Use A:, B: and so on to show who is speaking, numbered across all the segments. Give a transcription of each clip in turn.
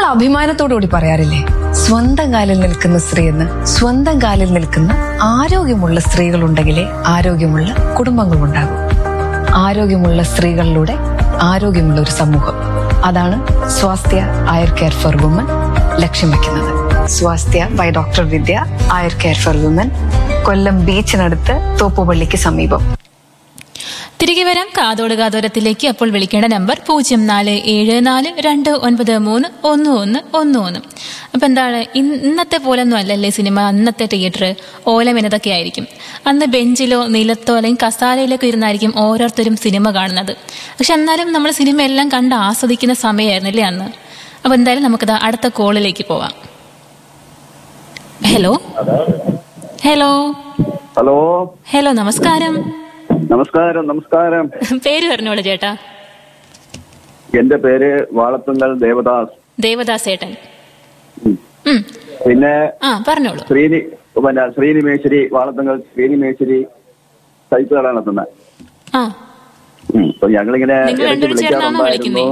A: നമ്മൾ അഭിമാനത്തോടു കൂടി പറയാറില്ലേ സ്വന്തം കാലിൽ നിൽക്കുന്ന സ്ത്രീ എന്ന് സ്വന്തം കാലിൽ നിൽക്കുന്ന ആരോഗ്യമുള്ള സ്ത്രീകൾ ഉണ്ടെങ്കിലേ ആരോഗ്യമുള്ള കുടുംബങ്ങൾ ഉണ്ടാകും ആരോഗ്യമുള്ള സ്ത്രീകളിലൂടെ ആരോഗ്യമുള്ള ഒരു സമൂഹം അതാണ് Swasthya Ayur care for woman ലക്ഷ്യം വെക്കുന്നത് Swasthya by doctor Vidya Ayur care for woman Kollam ബീച്ചിനടുത്ത് തോപ്പുപള്ളിക്ക് സമീപം
B: തിരികെ വരാം കാതോട് കാതോരത്തിലേക്ക് അപ്പോൾ വിളിക്കേണ്ട നമ്പർ പൂജ്യം നാല് ഏഴ് നാല് രണ്ട് ഒൻപത് മൂന്ന് ഒന്ന് ഒന്ന് ഒന്ന് ഒന്ന് അപ്പൊ എന്താണ് ഇൻ- ഇന്നത്തെ പോലൊന്നും അല്ലല്ലേ സിനിമ അന്നത്തെ തിയേറ്റർ ഓലമെനതൊക്കെ ആയിരിക്കും അന്ന് ബെഞ്ചിലോ നിലത്തോ അല്ലെങ്കിൽ കസാലയിലൊക്കെ ഇരുന്നായിരിക്കും ഓരോരുത്തരും സിനിമ കാണുന്നത് പക്ഷെ എന്നാലും നമ്മൾ സിനിമ എല്ലാം കണ്ട് ആസ്വദിക്കുന്ന സമയമായിരുന്നില്ലേ അന്ന് അപ്പൊ എന്തായാലും നമുക്കത് അടുത്ത കോളിലേക്ക് പോവാം ഹലോ ഹലോ
C: ഹലോ
B: ഹലോ നമസ്കാരം
C: നമസ്കാരം നമസ്കാരം
B: പേര് പറഞ്ഞോളൂ ചേട്ടാ
C: എന്റെ പേര് വാളത്തുങ്കൽ ദേവദാസ്
B: ദേവദാസ് ഏട്ടൻ
C: ഉം.
B: ഉം.
C: പിന്നെ
B: ആ പറഞ്ഞോളൂ
C: ശ്രീനി പിന്നെ ശ്രീനിമേശ്വരി വാളത്തുങ്കൽ ശ്രീനിമേശ്വരി സൈറ്റ് കട നടത്തുന്നത്
B: ആ
C: അപ്പൊ ഞങ്ങളിങ്ങനെ
B: നിങ്ങൾ
C: ഇടയ്ക്ക്
B: രണ്ടുപേരും ചേർന്നാണോ
C: വിളിക്കാറുണ്ടായിരുന്നു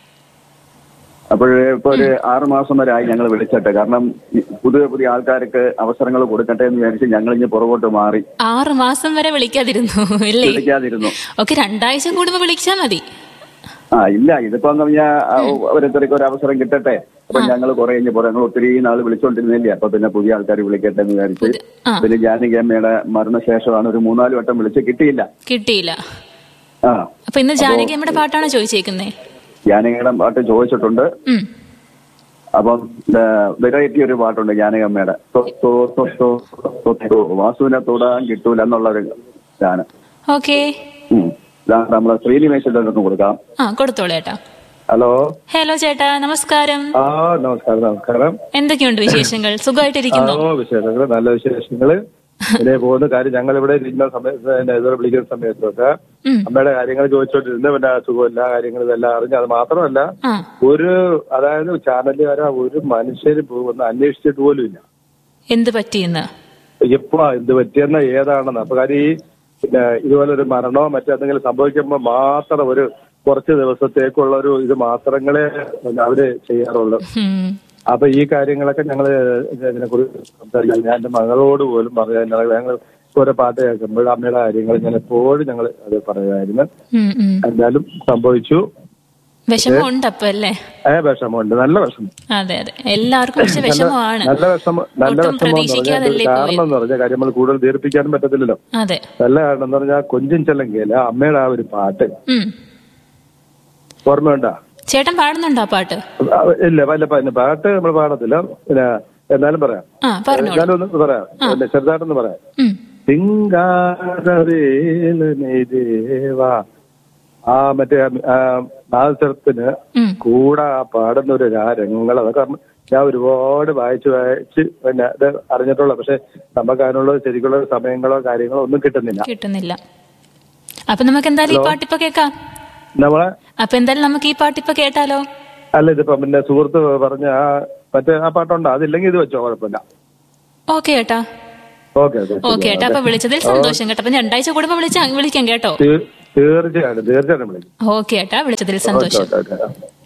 C: അപ്പോഴേ ഇപ്പൊ ഒരു ആറ് മാസം വരെ ആയി ഞങ്ങൾ വിളിച്ചിട്ട് കാരണം ഈ പുതിയ പുതിയ ആൾക്കാർക്ക് അവസരങ്ങൾ കൊടുക്കട്ടെ എന്ന് വിചാരിച്ച് ഞങ്ങൾ ഇനി പുറകോട്ട് മാറി
B: ആറ് മാസം വരെ വിളിക്കാതിരുന്നു അല്ലേ
C: വിളിക്കാതിരുന്നു
B: ഓക്കെ രണ്ടാഴ്ച കൂടുമ്പോ വിളിച്ചാ മതി
C: ആ ഇല്ല ഇതിപ്പോ എന്ന് പറഞ്ഞാൽ ഓരോരുത്തർക്ക് ഒരു അവസരം കിട്ടട്ടെ അപ്പൊ ഞങ്ങൾ കുറെ കഴിഞ്ഞ് പോരാ ഞങ്ങൾ ഒത്തിരി നാൾ വിളിച്ചോണ്ടിരുന്നില്ലേ അപ്പൊ പിന്നെ പുതിയ ആൾക്കാർ വിളിക്കട്ടെ എന്ന് വിചാരിച്ച്
B: ആ.
C: പിന്നെ ജാനകി അമ്മയുടെ മരണശേഷമാണ് ഒരു മൂന്നാല് വട്ടം വിളിച്ച് കിട്ടിയില്ല
B: കിട്ടിയില്ല
C: ആ
B: അപ്പൊ ഇന്ന് ജാനകിയമ്മയുടെ പാട്ടാണോ ചോദിച്ചേക്കുന്നേ
C: ജാനകിയുടെ പാട്ട് ചോദിച്ചിട്ടുണ്ട്
B: ഉം
C: അപ്പം വെറൈറ്റി ഒരു പാട്ടുണ്ട് ജാനകി അമ്മയുടെ തൊ- തൊ- തൊ- തൊ- തൊ- തൊ- വാസുവിനെ തൊടാൻ കിട്ടൂല എന്നുള്ളൊരു ഗാനം
B: ഓക്കെ
C: ഉം. ഇതാണ് നമ്മളെ ശ്രീനിമേശ്വരൻ്റെ ഒന്ന് കൊടുക്കാം
B: ആ കൊടുത്തോളൂ ചേട്ടാ
D: ഹലോ
B: ഹലോ ചേട്ടാ നമസ്കാരം
D: ആ നമസ്കാരം നമസ്കാരം
B: എന്തൊക്കെയുണ്ട് വിശേഷങ്ങൾ സുഖമായിട്ടിരിക്കുന്നു
D: ഓ വിശേഷങ്ങള് നല്ല വിശേഷങ്ങള് ഇങ്ങനെ പോകുന്ന കാര്യം ഞങ്ങൾ ഇവിടെ ഇരിക്കുന്ന സമയത്ത് എന്നെ ഇതുവരെ വിളിക്കുന്ന സമയത്തൊക്കെ
B: ഉം.
D: അമ്മയുടെ കാര്യങ്ങൾ ചോദിച്ചോണ്ടിരുന്ന പിന്നെ സുഖമില്ല കാര്യങ്ങൾ ഇതെല്ലാം അറിഞ്ഞ് അത് മാത്രമല്ല
B: ആ
D: ഒരു അതായത് ചാനലുകാര ഒരു മനുഷ്യര് പോകുന്ന അന്വേഷിച്ചിട്ട് പോലും ഇല്ല
B: എന്ത് പറ്റിയെന്ന്
D: എപ്പോ എന്ത് പറ്റിയെന്ന ഏതാണെന്ന് അപ്പൊ കാര്യം ഈ പിന്നെ ഇതുപോലെ ഒരു മരണമോ മറ്റെന്തെങ്കിലും സംഭവിക്കുമ്പോൾ മാത്രം ഒരു കുറച്ച് ദിവസത്തേക്കുള്ള ഒരു ഇത് മാത്രങ്ങളെ അവര് ചെയ്യാറുള്ളൂ
B: ഉം.
D: അപ്പൊ ഈ കാര്യങ്ങളൊക്കെ ഞങ്ങള് ഇതിനെ കുറിച്ച് സംസാരിക്കാൻ ഞാൻ എന്റെ മകളോട് പോലും പറയാൻ ഞങ്ങൾ ഓരോ പാട്ട് കേൾക്കുമ്പോൾ അമ്മയുടെ കാര്യങ്ങൾ ഞാൻ എപ്പോഴും ഞങ്ങൾ അത് പറയുമായിരുന്നു
B: ഉം, ഉം.
D: എന്തായാലും സംഭവിച്ചു
B: വിഷമം ഉണ്ട് അപ്പൊ അല്ലേ
D: ഏ വിഷമമുണ്ട് നല്ല വിഷമം
B: അതെ അതെ എല്ലാവർക്കും പക്ഷെ വിഷമമാണ്
D: നല്ല വിഷമം നല്ല
B: ഒട്ടും
D: വിഷമം എന്ന് പറഞ്ഞാൽ
B: പ്രതീക്ഷിക്കാതല്ലേ
D: ഒരു
B: പോയത്
D: കാരണം എന്ന് പറഞ്ഞാൽ കാര്യം നമ്മൾ കൂടുതൽ ദീർപ്പിക്കാനും പറ്റത്തില്ലല്ലോ
B: അതെ
D: നല്ല കാരണം എന്ന് പറഞ്ഞാൽ കൊഞ്ചും ചെല്ലങ്കയില അമ്മയുടെ ആ ഒരു പാട്ട്
B: ഉം.
D: ഓർമ്മയുണ്ട
B: ചേട്ടൻ പാടുന്നുണ്ടോ ആ പാട്ട്
D: ഇല്ല വല്ല പിന്നെ പാട്ട് നമ്മൾ പാടത്തില്ല പിന്നെ എന്നാലും പറയാം
B: ആ പറഞ്ഞോളൂ
D: എന്നാലും ഒന്ന് പറയാം പിന്നെ ചെറുതായിട്ടൊന്ന് പറയാം
B: ഉം.
D: സിംഗാരവേലനേദേവ ആ മറ്റേ ആ മത്സരത്തിന്
B: ഉം.
D: കൂടെ ആ പാടുന്ന ഒരു രാരങ്ങൾ അതൊക്കെ നമ്മ- ഞാൻ ഒരുപാട് വായിച്ച് വായിച്ച് പിന്നെ ഇത് അറിഞ്ഞിട്ടുള്ള പക്ഷെ നമുക്ക് അതിനുള്ള ശരിക്കുള്ള സമയങ്ങളോ കാര്യങ്ങളോ ഒന്നും കിട്ടുന്നില്ല
B: കിട്ടുന്നില്ല അപ്പൊ നമുക്ക് എന്തായാലും ഈ പാട്ടിപ്പോ കേക്കാം
D: നമ്മളെ
B: അപ്പൊ എന്തായാലും നമുക്ക് ഈ പാട്ടിപ്പോ കേട്ടാലോ
D: അല്ല ഇതിപ്പോ പിന്നെ സുഹൃത്ത് പറഞ്ഞ ആ മറ്റേ ആ പാട്ടുണ്ടോ അതില്ലെങ്കിൽ ഇത് വെച്ചോ കുഴപ്പമില്ല
B: ഓക്കെ ചേട്ടാ
D: ഓക്കെ ഓക്കെ
B: ഓക്കെ ചേട്ടാ അപ്പൊ വിളിച്ചതിൽ സന്തോഷം കേട്ടോ അപ്പൊ രണ്ടാഴ്ച കൂടുമ്പോ വിളിച്ച വിളിക്കാം കേട്ടോ
D: തീർച്ചയായിട്ടും തീർച്ചയായിട്ടും വിളിക്കും
B: ഓക്കെ ചേട്ടാ വിളിച്ചതിൽ
D: ഓക്കെ
B: സന്തോഷം
D: ഓക്കെ ഓക്കെ